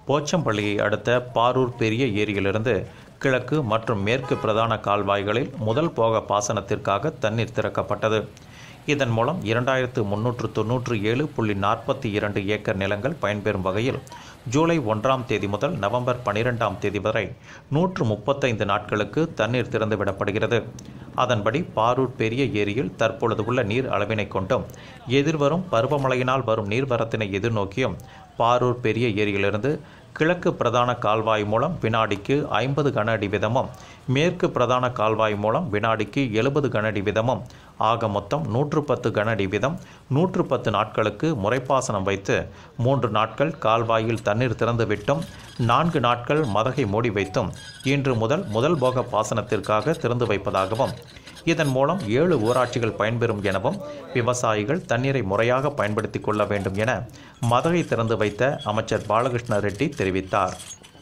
போச்சம்பள்ளியை அடுத்த பாரூர் பெரிய ஏரியிலிருந்து கிழக்கு மற்றும் மேற்கு பிரதான கால்வாய்களில் முதல் போக பாசனத்திற்காக தண்ணீர் திறக்கப்பட்டது இதன் மூலம் இரண்டாயிரத்து முன்னூற்று தொன்னூற்று ஏழு புள்ளி நாற்பத்தி இரண்டு ஏக்கர் நிலங்கள் பயன்பெறும் வகையில் ஜூலை ஒன்றாம் தேதி முதல் நவம்பர் பனிரெண்டாம் தேதி வரை நூற்று முப்பத்தைந்து நாட்களுக்கு தண்ணீர் திறந்துவிடப்படுகிறது அதன்படி பாரூர் பெரிய ஏரியில் தற்பொழுது உள்ள நீர் அளவினை கொண்டும் எதிர்வரும் பருவமழையினால் வரும் நீர்வரத்தினை எதிர்நோக்கியும் பாரூர் பெரிய ஏரியிலிருந்து கிழக்கு பிரதான கால்வாய் மூலம் வினாடிக்கு ஐம்பது கன அடி வீதமும் மேற்கு பிரதான கால்வாய் மூலம் வினாடிக்கு எழுபது கன அடி வீதமும் ஆக மொத்தம் நூற்று பத்து கன அடி வீதம் நூற்று பத்து நாட்களுக்கு முறைப்பாசனம் வைத்து மூன்று நாட்கள் கால்வாயில் தண்ணீர் திறந்து விட்டும் நான்கு நாட்கள் மதகை மூடி வைத்தும் இன்று முதல் முதல் போக பாசனத்திற்காக திறந்து வைப்பதாகவும் இதன் மூலம் ஏழு ஊராட்சிகள் பயன்பெறும் எனவும் விவசாயிகள் தண்ணீரை முறையாக பயன்படுத்திக் கொள்ள வேண்டும் என மதகை திறந்து வைத்த அமைச்சர் பாலகிருஷ்ண ரெட்டி தெரிவித்தார்